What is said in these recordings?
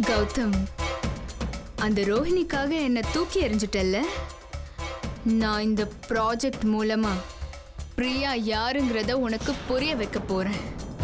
கௌதம் அந்த ரோஹிணிக்காக என்னை தூக்கி எறிஞ்சிட்டல்ல நான் இந்த ப்ராஜெக்ட் மூலமா பிரியா யாருங்கிறத உனக்கு புரிய வைக்க போறேன்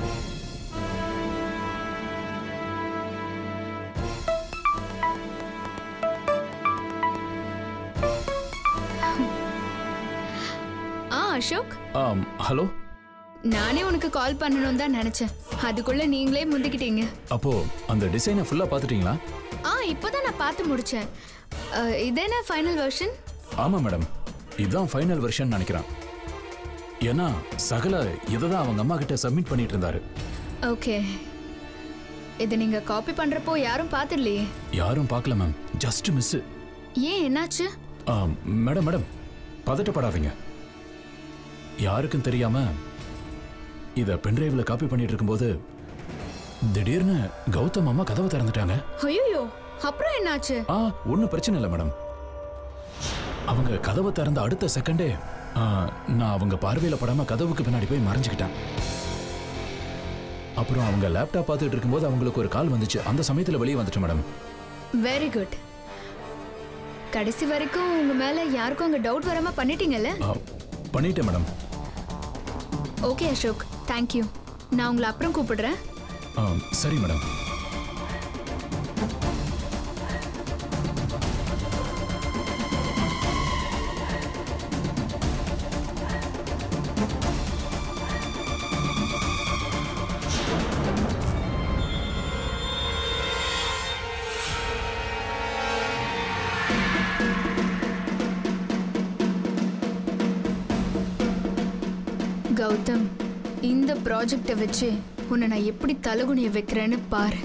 ஆ அசோக் ஆம் ஹலோ நானே உனக்கு கால் பண்ணணும் தான் நினைச்சேன் அதுக்குள்ள நீங்களே முந்திக்கிட்டீங்க அப்போ அந்த டிசைனை ஃபுல்லா பார்த்துட்டீங்களா ஆ இப்போதான் நான் பார்த்து முடிச்சேன் அஹ், இதென்ன ஃபைனல் வெர்ஷன் ஆமா மேடம் இதுதான் ஃபைனல் வெர்ஷன் நினைக்கிறேன் ஏன்னா சகல இதை தான் அவங்க அம்மா கிட்ட சப்மிட் பண்ணிட்டு இருந்தாரு ஓகே இது நீங்க காப்பி பண்றப்போ யாரும் பார்த்துடலையே யாரும் பார்க்கல மேம் ஜஸ்ட் மிஸ் ஏன் என்னாச்சு மேடம் மேடம் பதட்டப்படாதீங்க யாருக்கும் தெரியாம இத பென்டிரைவ்ல காப்பி பண்ணிட்டு இருக்கும்போது திடீர்னு கௌதம் அம்மா கதவை திறந்துட்டாங்க ஐயோ அப்புறம் என்னாச்சு ஆ ஒன்றும் பிரச்சனை இல்லை மேடம் அவங்க கதவை திறந்த அடுத்த செகண்டே ஆ, நான் அவங்க பார்வையில படாம கதவுக்கு பின்னாடி போய் மறைஞ்சுக்கிட்டேன் அப்புறம் அவங்க லேப்டாப் பார்த்துட்டு இருக்கும்போது அவங்களுக்கு ஒரு கால் வந்துச்சு அந்த சமயத்துல வெளியே வந்துட்டேன் மேடம் வெரி குட் கடைசி வரைக்கும் உங்க மேல யாருக்கும் அங்க டவுட் வராம பண்ணிட்டீங்கல்ல ஆ, பண்ணிட்டேன் மேடம் ஓகே அசோக் தேங்க்யூ நான் உங்களை அப்புறம் கூப்பிடுறேன் ஆ, சரி மேடம் கௌதம் இந்த ப்ராஜெக்டை வச்சு உன்னை நான் எப்படி தலகுனிய வைக்கிறேன்னு பாரு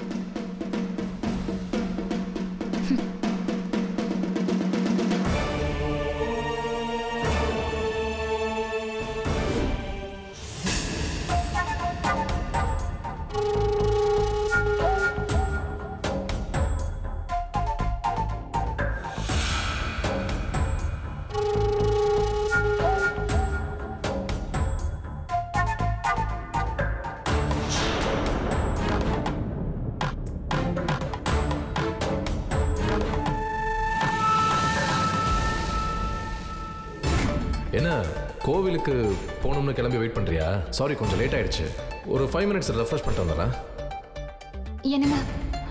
என்ன கோவிலுக்கு போகணும்னு கிளம்பி வெயிட் பண்ணுறியா சாரி கொஞ்சம் லேட் ஆயிடுச்சு ஒரு ஃபைவ் மினிட்ஸ் ரெஃப்ரெஷ் பண்ணிட்டு வந்துடுறேன் என்னங்க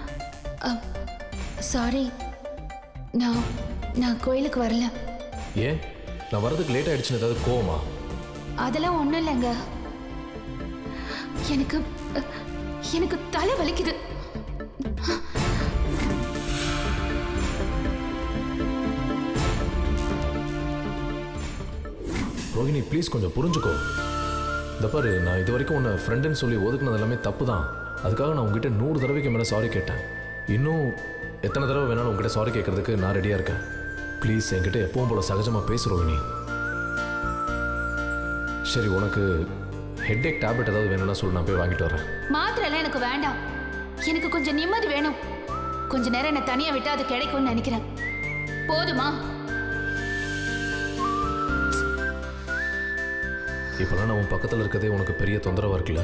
சாரி நான் நான் கோயிலுக்கு வரல ஏன் நான் வரதுக்கு லேட் ஆயிடுச்சுன்னு ஏதாவது கோவமா அதெல்லாம் ஒன்றும் இல்லைங்க எனக்கு அஹ், எனக்கு தலை வலிக்குது ரோஹிணி ப்ளீஸ் கொஞ்சம் புரிஞ்சுக்கோ இந்த பாரு நான் இது வரைக்கும் உன்னை ஃப்ரெண்டுன்னு சொல்லி ஒதுக்குனது எல்லாமே தப்பு தான் அதுக்காக நான் உங்ககிட்ட நூறு தடவைக்கு மேலே சாரி கேட்டேன் இன்னும் எத்தனை தடவை வேணாலும் உங்ககிட்ட சாரி கேட்கறதுக்கு நான் ரெடியாக இருக்கேன் ப்ளீஸ் என்கிட்ட எப்பவும் போல சகஜமாக பேசு ரோஹிணி சரி உனக்கு ஹெட்டேக் டேப்லெட் ஏதாவது வேணும்னா சொல்லி நான் போய் வாங்கிட்டு வரேன் மாத்திரை எல்லாம் எனக்கு வேண்டாம் எனக்கு கொஞ்சம் நிம்மதி வேணும் கொஞ்ச நேரம் என்னை தனியா விட்டா அது கிடைக்கும்னு நினைக்கிறேன் போதுமா இப்போலாம் நான் உன் பக்கத்தில் இருக்கதே உனக்கு பெரிய தொந்தரவாக இருக்குல்ல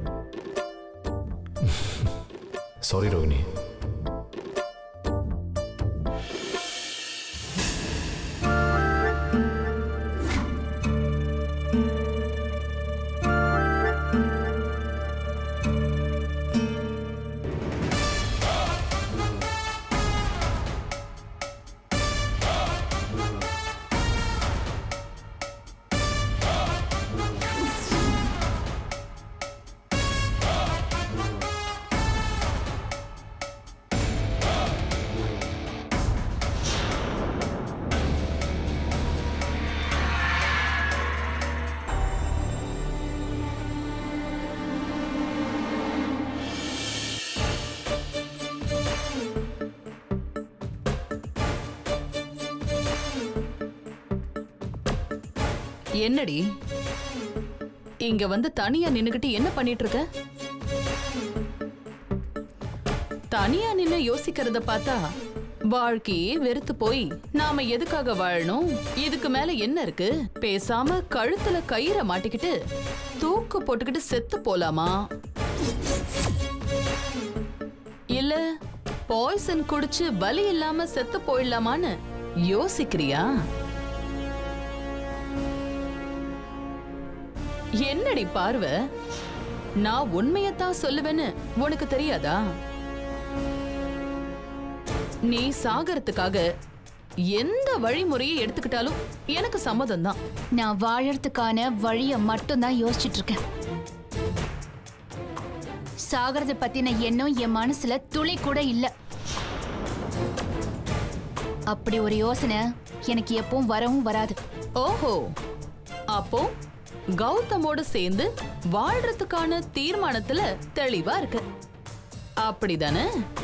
சாரி ரோஹிணி என்னடி இங்க வந்து தனியா நின்னுகிட்டு என்ன பண்ணிட்டு இருக்க தனியா நின்னு யோசிக்கிறத பார்த்தா வாழ்க்கையே வெறுத்து போய் நாம எதுக்காக வாழணும் இதுக்கு மேல என்ன இருக்கு பேசாம கழுத்துல கயிறை மாட்டிக்கிட்டு தூக்கு போட்டுக்கிட்டு செத்து போலாமா இல்ல பாய்சன் குடிச்சு வலி இல்லாம செத்து போயிடலாமான்னு யோசிக்கிறியா என்னடி பார்வை நான் உண்மையத்தான் சொல்லுவேன்னு உனக்கு தெரியாதா நீ சாகறதுக்காக எந்த வழிமுறையை எடுத்துக்கிட்டாலும் எனக்கு சம்மதம் தான் நான் வாழறதுக்கான வழிய மட்டும்தான் யோசிச்சுட்டு இருக்கேன் சாகரத பத்தின எண்ணம் என் மனசுல துளி கூட இல்ல அப்படி ஒரு யோசனை எனக்கு எப்பவும் வரவும் வராது ஓஹோ அப்போ கௌதமோட சேர்ந்து வாழ்றதுக்கான தீர்மானத்துல தெளிவா இருக்கு அப்படிதானே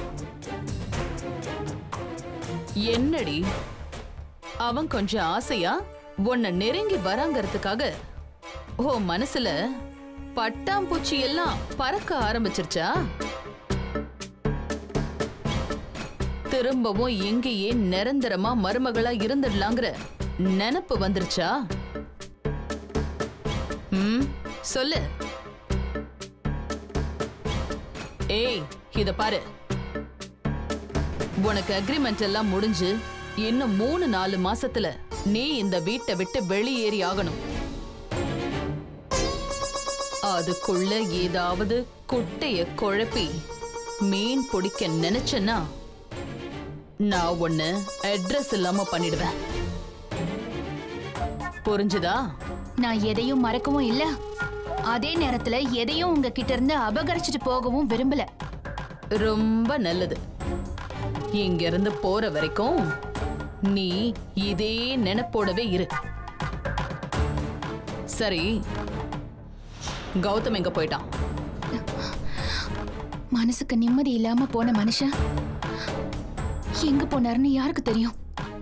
என்னடி அவன் கொஞ்சம் ஆசையா உன்னை நெருங்கி வராங்கிறதுக்காக ஓ மனசுல பட்டாம்பூச்சி எல்லாம் பறக்க ஆரம்பிச்சிருச்சா திரும்பவும் எங்கேயே நிரந்தரமா மருமகளா இருந்துடலாங்கிற நினப்பு வந்துருச்சா ம் சொல்லு ஏய் இத பாரு உனக்கு அக்ரிமெண்ட் எல்லாம் முடிஞ்சு இன்னும் மூணு நாலு மாசத்துல நீ இந்த வீட்டை விட்டு வெளியேறி ஆகணும் அதுக்குள்ள ஏதாவது குட்டைய குழப்பி மீன் பிடிக்க நினைச்சேன்னா நான் ஒண்ணு அட்ரஸ் இல்லாம பண்ணிடுவேன் புரிஞ்சுதா நான் எதையும் மறக்கவும் இல்ல அதே நேரத்துல எதையும் உங்ககிட்ட இருந்து அபகரிச்சுட்டு போகவும் விரும்பல ரொம்ப நல்லது இங்க இருந்து போற வரைக்கும் நீ இதே நினைப்போடவே இரு சரி கௌதம் எங்க போயிட்டான் மனசுக்கு நிம்மதி இல்லாம போன மனுஷன் எங்க போனாருன்னு யாருக்கு தெரியும்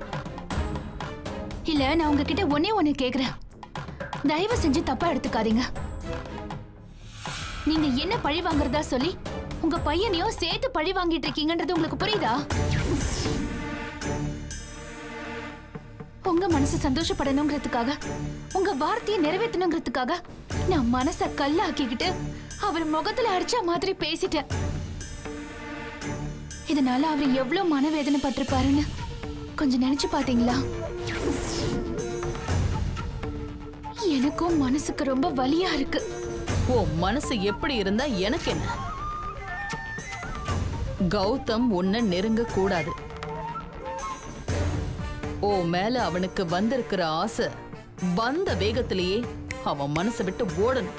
இல்ல நான் உங்ககிட்ட ஒன்னே ஒண்ணு கேக்குறேன் தயவு செஞ்சு தப்பா எடுத்துக்காதீங்க நீங்க என்ன பழி வாங்குறதா சொல்லி உங்க பையனையும் சேர்த்து பழி வாங்கிட்டு இருக்கீங்கன்றது உங்களுக்கு புரியுதா உங்க மனசு சந்தோஷப்படணுங்கிறதுக்காக உங்க வார்த்தையை நிறைவேற்றணுங்கிறதுக்காக நான் மனச கல்லாக்கிக்கிட்டு அவர் முகத்துல அடிச்ச மாதிரி பேசிட்டேன் இதனால அவர் எவ்வளவு மனவேதனை பட்டிருப்பாருன்னு கொஞ்சம் நினைச்சு பாத்தீங்களா எனக்கும் மனசுக்கு ரொம்ப வலியா இருக்கு ஓ மனசு எப்படி இருந்தா எனக்கு என்ன கௌதம் உன்னை நெருங்க கூடாது ஓ மேல அவனுக்கு வந்திருக்கிற ஆசை வந்த வேகத்திலேயே அவன் மனசை விட்டு ஓடணும்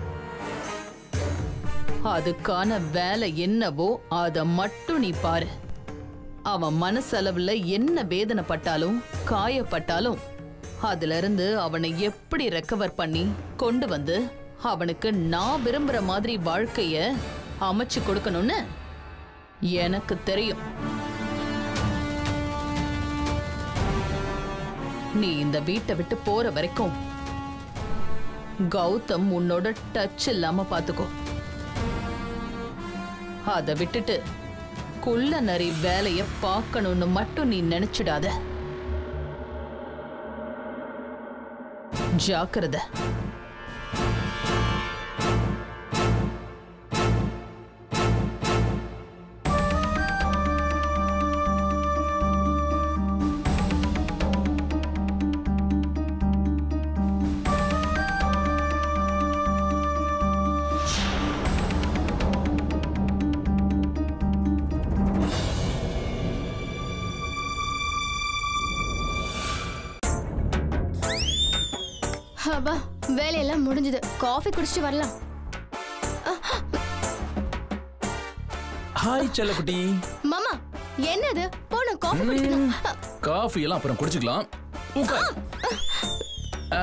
அதுக்கான வேலை என்னவோ அத மட்டும் நீ பாரு அவன் மனசளவுல என்ன வேதனைப்பட்டாலும் காயப்பட்டாலும் அதுல இருந்து அவனை எப்படி ரெக்கவர் பண்ணி கொண்டு வந்து அவனுக்கு நான் விரும்புற மாதிரி வாழ்க்கைய அமைச்சு கொடுக்கணும்னு எனக்கு தெரியும் நீ இந்த வீட்டை விட்டு போற வரைக்கும் கௌதம் உன்னோட டச் இல்லாம பாத்துக்கோ அதை விட்டுட்டு குள்ள நரி வேலைய பார்க்கணும்னு மட்டும் நீ நினைச்சிடாத ஜாக்கிரதை அப்பா வேலையெல்லாம் முடிஞ்சது காஃபி குடிச்சிட்டு வரலாம் ஹாய் செல்லக்குட்டி மாமா என்னது போன காஃபி குடிக்கலாம் காஃபி எல்லாம் அப்புறம் குடிச்சுக்கலாம் உட்கார் ஆ.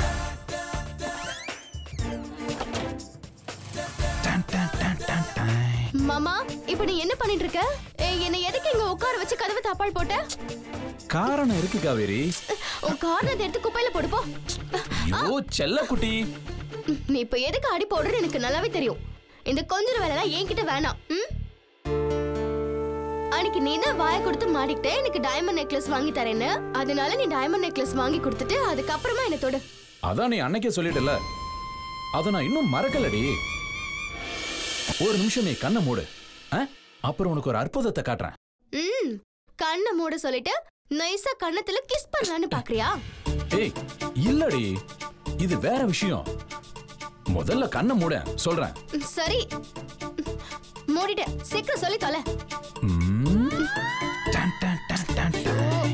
டன், டன், டன், டன், டன். மாமா இப்போ நீ என்ன பண்ணிட்டு இருக்க ஏய், என்னை எதுக்கு இங்க உட்கார வச்சு கதவு தாப்பால் போட்ட காரணம் இருக்கு காவேரி உன் காரணத்தை எடுத்து குப்பையில போடு போ ஐயோ செல்லக்குட்டி நீ இப்ப எதுக்கு அடி போடுறன்னு எனக்கு நல்லாவே தெரியும் இந்த கொஞ்சம் வேலைலாம் என்கிட்ட வேணாம் ம்? அன்னைக்கு நீ தான் வாயை கொடுத்து மாடிக்கிட்டே எனக்கு டைமண்ட் நெக்லஸ் வாங்கி தரேன்னு அதனால நீ டைமண்ட் நெக்லஸ் வாங்கி கொடுத்துட்டு அதுக்கப்புறமா என்ன தொடு அதான் நீ அன்னைக்கே சொல்லிட்டல அதை நான் இன்னும் மறக்கலடி ஒரு நிமிஷம் நீ கண்ணை மூடு ஆ? அப்புறம் உனக்கு ஒரு அற்புதத்தை காட்டுறேன் ம் கண்ணை மூட சொல்லிட்டு நைஸா கண்ணத்துல கிஸ் பண்ணலான்னு பாக்குறியா ஏய் இல்லடி இது வேற விஷயம் முதல்ல கண்ணை மூட சொல்றேன் ம், சரி மூடிட்டேன் சீக்கிரம் சொல்லி தொலை ம். டன், டன், டன், டன், டன்.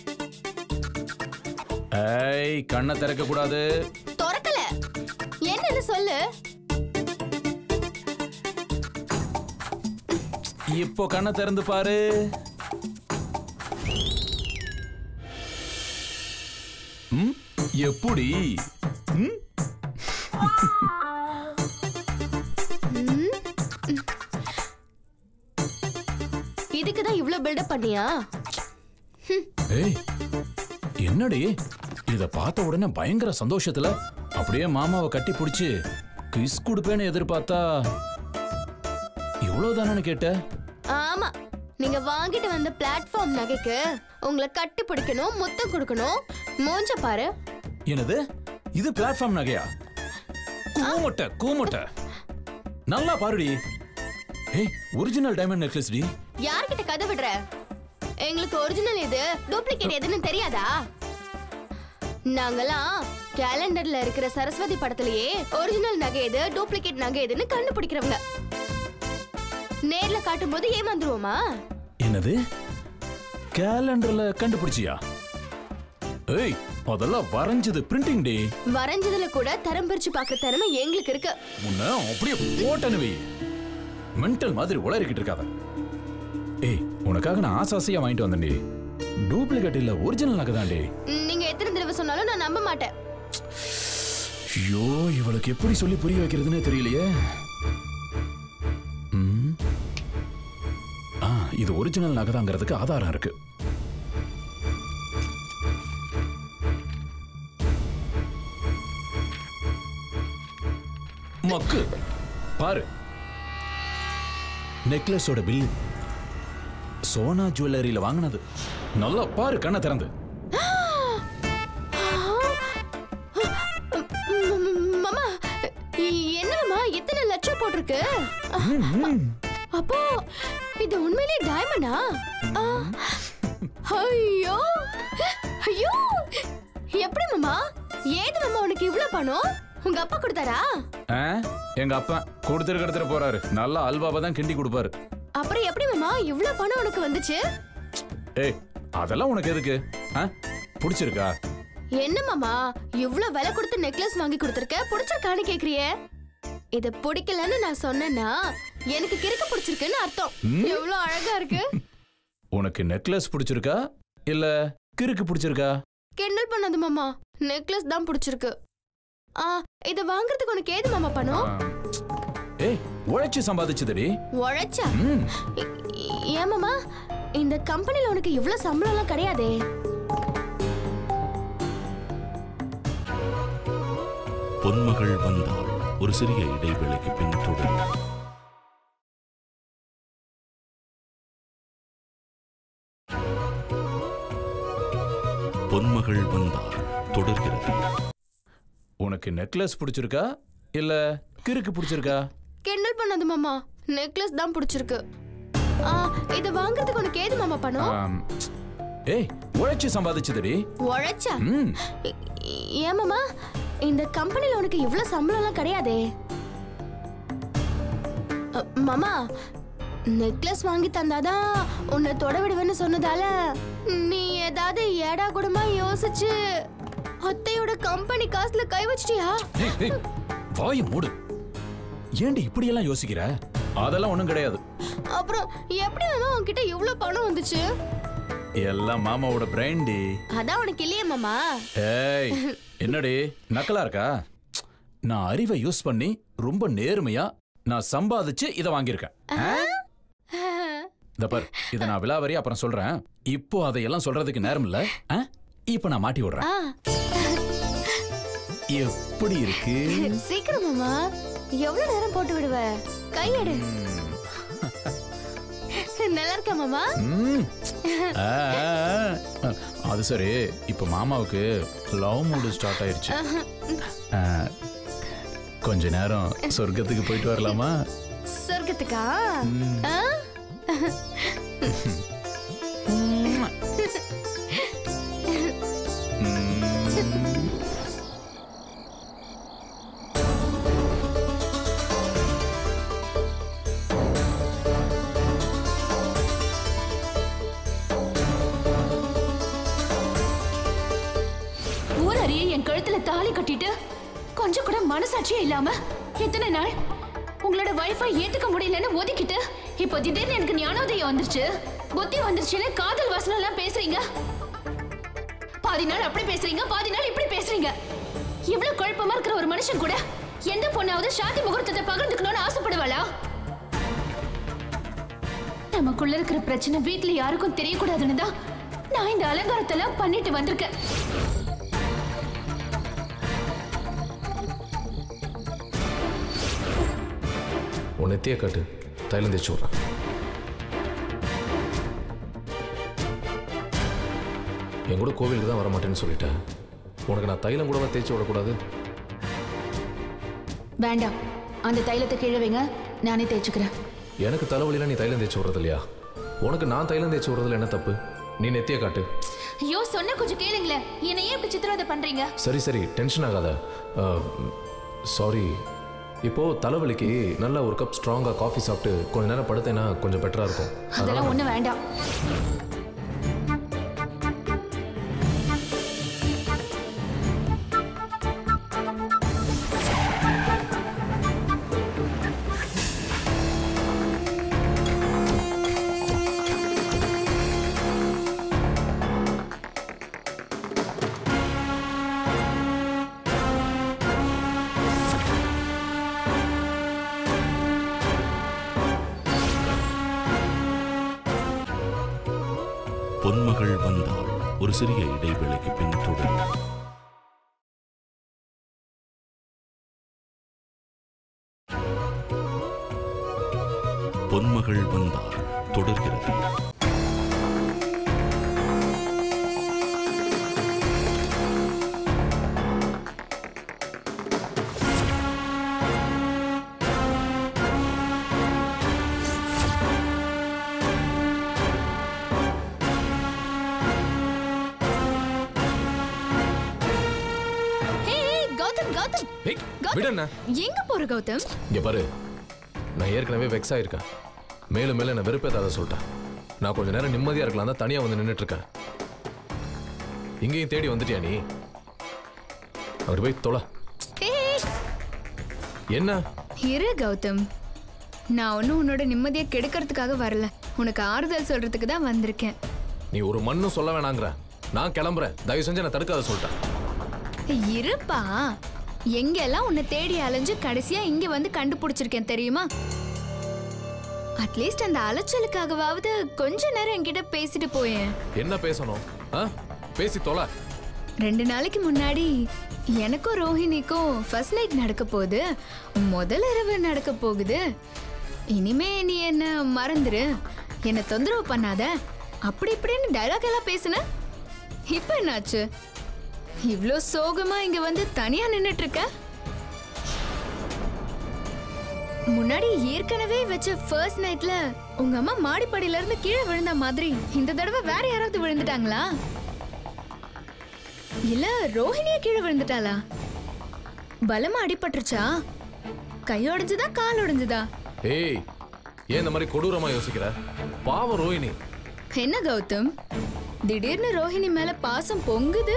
ஏய் கண்ணை திறக்க கூடாது திறக்கல என்னன்னு சொல்லு இப்போ கண்ணை திறந்து பாரு ம் எப்படி ம் இதுக்கு தான் இவ்ளோ பில்டப் பண்ணியா ஏய் என்னடி இத பார்த்த உடனே பயங்கர சந்தோஷத்துல அப்படியே மாமாவை கட்டி பிடிச்சு கிஸ் கொடுப்பேன்னு எதிர்பார்த்தா இவ்வளவுதானு கேட்ட ஆமா நீங்க வாங்கிட்டு வந்த பிளாட்ஃபார்ம் நகைக்கு உங்களை கட்டி பிடிக்கணும் முத்தம் கொடுக்கணும் மூஞ்ச பாரு என்னது இது பிளாட்ஃபார்ம் நகையா கூமுட்டை கூமுட்டை நல்லா பாருடி ஏய் ஒரிஜினல் டைமண்ட் நெக்லஸ் டி யார்கிட்ட கதை விடுற எங்களுக்கு ஒரிஜினல் எது டூப்ளிகேட் எதுன்னு தெரியாதா நாங்கெல்லாம் கேலண்டர்ல இருக்கிற சரஸ்வதி படத்திலேயே ஒரிஜினல் நகை எது டூப்ளிகேட் நகை எதுன்னு கண்டுபிடிக்கிறவங்க நேர்ல காட்டும் போது ஏமாந்துருவோமா என்னது கேலண்டர்ல கண்டுபிடிச்சியா ஏய் அதெல்லாம் வரைஞ்சது பிரிண்டிங் டே வரைஞ்சதுல கூட தரம் பிரிச்சு பாக்குற திறமை எங்களுக்கு இருக்கு உன்னை அப்படியே போட்டனு வை மென்டல் மாதிரி உளறிக்கிட்டு இருக்காத ஏய் உனக்காக நான் ஆசை ஆசையா வாங்கிட்டு வந்தேன்டி டூப்ளிகேட் இல்ல ஒரிஜினல் நகை தான்டி ம், நீங்க எத்தனை தடவை சொன்னாலும் நான் நம்ப மாட்டேன் ஐயோ இவளுக்கு எப்படி சொல்லி புரிய வைக்கிறதுனே தெரியலையே ம். ஆ இது ஒரிஜினல் நகைதாங்கிறதுக்கு ஆதாரம் இருக்கு மக்கு பாரு நெக்லஸோட பில் சோனா ஜுவல்லரியில வாங்கினது நல்லா பாரு கண்ணை திறந்து ம், ம், மாமா என்ன மாமா இத்தனை லட்சம் போட்டிருக்கு அப்போ இது உண்மையிலேயே டைமண்டா ஆ, ஐயோ ஐயோ எப்படி மாமா ஏது மாமா உனக்கு இவ்ளோ பணம் உங்க அப்பா கொடுத்தாரா ஆ? எங்க அப்பா கொடுத்துட்டு கடத்துட்டு போறாரு நல்லா அல்வாவை தான் கிண்டி கொடுப்பாரு அப்புறம் எப்படி மாமா இவ்ளோ பணம் உனக்கு வந்துச்சு ஏய் அதெல்லாம் உனக்கு எதுக்கு ஆ? பிடிச்சிருக்கா என்ன மாமா இவ்ளோ விலை கொடுத்து நெக்லஸ் வாங்கி கொடுத்துருக்க பிடிச்சிருக்கான்னு கேக்குறியே இத பிடிக்கலன்னு நான் சொன்னேன்னா எனக்கு கிறுக்கு பிடிச்சிருக்குன்னு அர்த்தம் எவ்வளவு அழகா இருக்கு உனக்கு நெக்லஸ் பிடிச்சிருக்கா இல்ல கிறுக்கு பிடிச்சிருக்கா கிண்டல் பண்ணது மாமா நெக்லஸ் தான் பிடிச்சிருக்கு ஆ இத வாங்குறதுக்கு உனக்கு ஏது மாமா ஆ. பணம் ஏய் உழைச்சு சம்பாதிச்சதுடி உழைச்சா ம் இ- இ- ஏன் மாமா இந்த கம்பெனில உனக்கு இவ்ளோ சம்பளம் எல்லாம் கிடையாதே பொன்மகள் வந்தாள் ஒரு சிறிய இடைவேளைக்கு பின் தொடரும் பொன்மகள் வந்தாள் தொடர்கிறது உனக்கு நெக்லஸ் பிடிச்சிருக்கா இல்ல கிறுக்கு பிடிச்சிருக்கா கிண்டல் பண்ணது மாமா நெக்லஸ் தான் பிடிச்சிருக்கு ஆ இத வாங்குறதுக்கு உனக்கு ஏது மாமா பணம் ஆம். ஏய் உழைச்சு சம்பாதிச்சதுடி உழைச்சா ம் இ- இ- ஏன் மாமா இந்த கம்பெனில உனக்கு இவ்ளோ சம்பளம் எல்லாம் கிடையாதே அ, மாமா நெக்லஸ் வாங்கி தந்தாதான் உன்னை தொட விடுவேன்னு சொன்னதால நீ ஏதாவது ஏடா கூடமா யோசிச்சு அத்தையோட கம்பெனி காசுல கை வச்சிட்டியா ஏய், ஏய், வாயை மூடு ஏண்டி இப்படியெல்லாம் யோசிக்கிற அதெல்லாம் ஒண்ணும் கிடையாது அப்புறம் எப்படி மாமா உன்கிட்ட இவ்ளோ பணம் வந்துச்சு எல்லாம் மாமாவோட பிரைன்டி அதான் உனக்கு இல்லையே மாமா ஏய் என்னடி நக்கலா இருக்கா நான் அறிவை யூஸ் பண்ணி ரொம்ப நேர்மையா நான் சம்பாதிச்சு இதை வாங்கியிருக்கேன் ஆ? இந்த பார் இதை நான் விலாவரி அப்புறம் சொல்றேன் இப்போ அதையெல்லாம் சொல்றதுக்கு நேரம் இல்ல ஆ? இப்போ நான் மாட்டி விடுறேன் ஆ, எப்படி இருக்கு சீக்கிரம் மாமா எவ்வளவு நேரம் போட்டு விடுவ கையெடு நல்லா இருக்கா மாமா ம். ஆ, ஆ, ஆ. அது சரி இப்போ மாமாவுக்கு லவ் மூடு ஸ்டார்ட் ஆயிருச்சு ஆ, கொஞ்ச நேரம் சொர்க்கத்துக்கு போயிட்டு வரலாமா சொர்க்கத்துக்கா ஆ? ஊர் அறிய என் கழுத்துல தாலி கட்டிட்டு கொஞ்சம் கூட மனசாட்சியே இல்லாம எத்தனை நாள் உங்களோட வைஃபை ஏத்துக்க முடியலன்னு ஒதுக்கிட்டு இப்போ திடீர்னு எனக்கு ஞானோதயம் வந்துருச்சு புத்தி வந்துருச்சுன்னு காதல் வாசனை எல்லாம் பேசுறீங்க பாதி நாள் அப்படி பேசுறீங்க பாதி நாள் இப்படி பேசுறீங்க இவ்வளவு குழப்பமா இருக்கிற ஒரு மனுஷன் கூட எந்த பொண்ணாவது சாந்தி முகூர்த்தத்தை பகிர்ந்துக்கணும்னு ஆசைப்படுவாளா நமக்குள்ள இருக்கிற பிரச்சனை வீட்ல யாருக்கும் தெரியக்கூடாதுன்னு தான் நான் இந்த அலங்காரத்தெல்லாம் பண்ணிட்டு வந்திருக்கேன் உன் நெத்தியை காட்டு தைலம் தேய்ச்சி விட்றேன் என் கூட கோவிலுக்கு தான் வர மாட்டேன்னு சொல்லிட்டேன் உனக்கு நான் தைலம் கூடவா தேய்ச்சி விடக்கூடாது வேண்டாம் அந்த தைலத்தை கீழே வைங்க நானே தேய்ச்சிக்கிறேன் எனக்கு தலைவலிலாம் நீ தைலம் தேய்ச்சி விடுறது இல்லையா உனக்கு நான் தைலம் தேய்ச்சி விடுறதுல என்ன தப்பு நீ நெத்தியை காட்டு ஐயோ சொன்ன கொஞ்சம் கேளுங்களேன் என்னை ஏன் இப்படி சித்திரவதை பண்றீங்க சரி சரி டென்ஷன் ஆகாத சாரி இப்போ தலைவலிக்கு நல்ல ஒரு கப் ஸ்ட்ராங்காக காஃபி சாப்பிட்டு கொஞ்ச நேரம் படுத்தேன்னா கொஞ்சம் பெட்டராக இருக்கும் அதெல்லாம் ஒண்ணு வேண்டாம் பொன்மகள் வந்தாள் ஒரு சிறிய இடைவேளைக்கு பின் தொடரும் பொன்மகள் வந்தாள் தொடர்கிறது ஏய் கௌதம் கௌதம் ஏய் விடண்ணா எங்க போற கௌதம் இங்கே பாரு நான் ஏற்கனவே வெக்ஸ் ஆயிருக்கேன் மேலும் மேலும் என்ன வெறுப்பேதாத சொல்லிட்டேன் நான் கொஞ்ச நேரம் நிம்மதியாக இருக்கலாம் தான் தனியாக வந்து நின்றுட்டு இருக்கேன் இங்கேயும் தேடி வந்துட்டியா நீ அப்படி போய் தொலை ஏய் என்ன இரு கௌதம் நான் ஒன்றும் உன்னோட நிம்மதியை கெடுக்கிறதுக்காக வரல உனக்கு ஆறுதல் சொல்றதுக்கு தான் வந்திருக்கேன் நீ ஒரு மண்ணும் சொல்ல வேணாங்கிற நான் கிளம்புறேன் தயவு செஞ்சு என்னை தடுக்காத சொல்லிட்டேன் இருப்பா எங்கெல்லாம் உன்னை தேடி அலைஞ்சு கடைசியா இங்க வந்து கண்டுபிடிச்சிருக்கேன் தெரியுமா அட்லீஸ்ட் அந்த அலைச்சலுக்காகவாவது கொஞ்ச நேரம் என்கிட்ட பேசிட்டு போயேன் என்ன பேசணும் ஆ பேசி தொலை ரெண்டு நாளைக்கு முன்னாடி எனக்கும் ரோஹிணிக்கும் ஃபர்ஸ்ட் நைட் நடக்க போகுது முதல் இரவு நடக்க போகுது இனிமே நீ என்ன மறந்துரு என்ன தொந்தரவு பண்ணாத அப்படி இப்படின்னு டைலாக் எல்லாம் பேசுன இப்போ என்னாச்சு இவ்ளோ சோகமா இங்க வந்து தனியா நின்னுட்டு இருக்க முன்னாடி ஏற்கனவே வச்ச ஃபர்ஸ்ட் நைட்ல உங்க அம்மா மாடிப்படியில இருந்து கீழே விழுந்த மாதிரி இந்த தடவை வேற யாராவது விழுந்துட்டாங்களா இல்ல ரோஹிணியா கீழே விழுந்துட்டாளா பலமா அடிபட்டுருச்சா கை உடைஞ்சுதா கால் உடைஞ்சுதா ஏய் ஏன் இந்த மாதிரி கொடூரமா யோசிக்கிற பாவம் ரோஹிணி என்ன கௌதம் திடீர்னு ரோஹிணி மேல பாசம் பொங்குது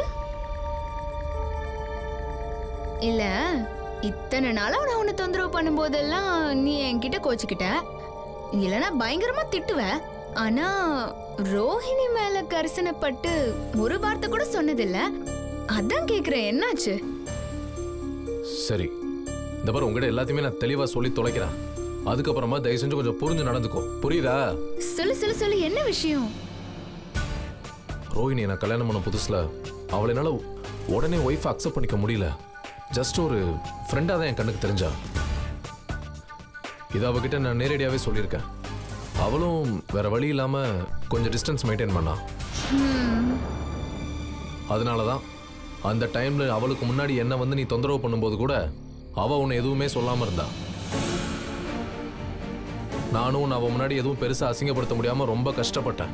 இல்ல இத்தனை நாளா நான் உன்னை தொந்தரவு பண்ணும்போதெல்லாம் நீ என்கிட்ட கோச்சுக்கிட்ட இல்லனா பயங்கரமா திட்டுவ ஆனா ரோஹிணி மேல கரிசனப்பட்டு ஒரு வார்த்தை கூட சொன்னதில்ல அதான் கேக்குறேன் என்னாச்சு சரி இந்த பாரு உங்ககிட்ட எல்லாத்தையுமே நான் தெளிவா சொல்லி தொலைக்கிறேன் அதுக்கப்புறமா தயவு செஞ்சு கொஞ்சம் புரிஞ்சு நடந்துக்கோ புரியுதா சொல்லு சொல்லு சொல்லு என்ன விஷயம் ரோஹிணி நான் கல்யாணம் பண்ண புதுசுல அவளை என்னால உடனே ஒய்ஃப் அக்செப்ட் பண்ணிக்க முடியல ஜஸ்ட் ஒரு ஃப்ரெண்டாக தான் என் கண்ணுக்கு தெரிஞ்சா இது அவகிட்ட நான் நேரடியாகவே சொல்லியிருக்கேன் அவளும் வேற வழி இல்லாம கொஞ்சம் டிஸ்டன்ஸ் மெயின்டைன் பண்ணா அதனால தான் அந்த டைம்ல அவளுக்கு முன்னாடி என்ன வந்து நீ தொந்தரவு பண்ணும்போது கூட அவ உன்னை எதுவுமே சொல்லாம இருந்தா நானும் நான் அவன் முன்னாடி எதுவும் பெருசா அசிங்கப்படுத்த முடியாம ரொம்ப கஷ்டப்பட்டேன்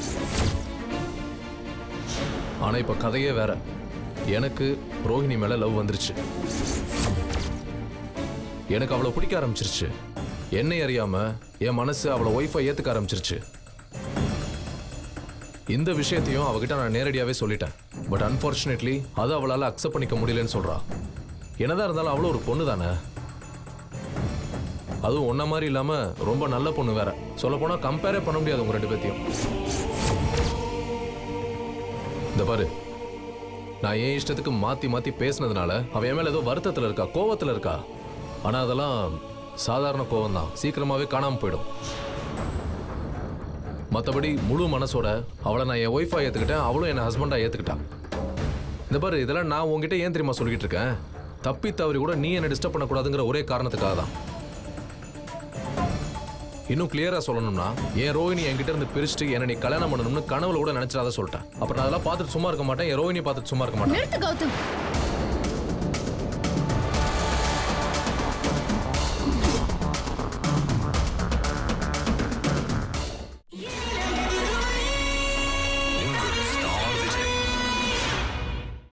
ஆனா இப்ப கதையே வேற எனக்கு ரோஹிணி மேல லவ் வந்துருச்சு எனக்கு அவளை பிடிக்க ஆரம்பிச்சிருச்சு என்னை அறியாம என் மனசு அவளை ஒய்ஃபை ஏத்துக்க ஆரம்பிச்சிருச்சு இந்த விஷயத்தையும் அவகிட்ட நான் நேரடியாவே சொல்லிட்டேன் பட் அன்பார்ச்சுனேட்லி அதை அவளால அக்செப்ட் பண்ணிக்க முடியலன்னு சொல்றா என்னதான் இருந்தாலும் அவளும் ஒரு பொண்ணு தானே அதுவும் ஒன்ன மாதிரி இல்லாம ரொம்ப நல்ல பொண்ணு வேற சொல்ல போனா கம்பேரே பண்ண முடியாது உங்க ரெண்டு பேத்தையும் இந்த பாரு நான் என் இஷ்டத்துக்கு மாத்தி மாத்தி பேசுனதுனால அவன் என் மேல ஏதோ வருத்தத்துல இருக்கா கோவத்துல இருக்கா ஆனா அதெல்லாம் சாதாரண கோவம் தான் சீக்கிரமாவே காணாம போயிடும் மற்றபடி முழு மனசோட அவளை நான் என் ஒய்ஃபா ஏத்துக்கிட்டேன் அவளும் என் ஹஸ்பண்டா ஏத்துக்கிட்டான் இந்த பாரு இதெல்லாம் நான் உங்ககிட்ட ஏன் தெரியுமா சொல்லிக்கிட்டு இருக்கேன் தப்பி தவறி கூட நீ என்னை டிஸ்டர்ப் பண்ணக்கூடாதுங்கிற ஒரே காரணத்துக்காக தான் இன்னும் கிளியரா சொல்லணும்னா என் ரோஹிணி என்கிட்ட இருந்து பிரிச்சுட்டு என்ன நீ கல்யாணம் பண்ணணும்னு கனவுல கூட நினைச்சிடாத சொல்லிட்டேன் அப்புறம் நான் அதெல்லாம் பார்த்துட்டு சும்மா இருக்க மாட்டேன் என் ரோஹிணி பார்த்துட்டு சும்மா இருக்க மாட்டேன் நிறுத்து கௌதம்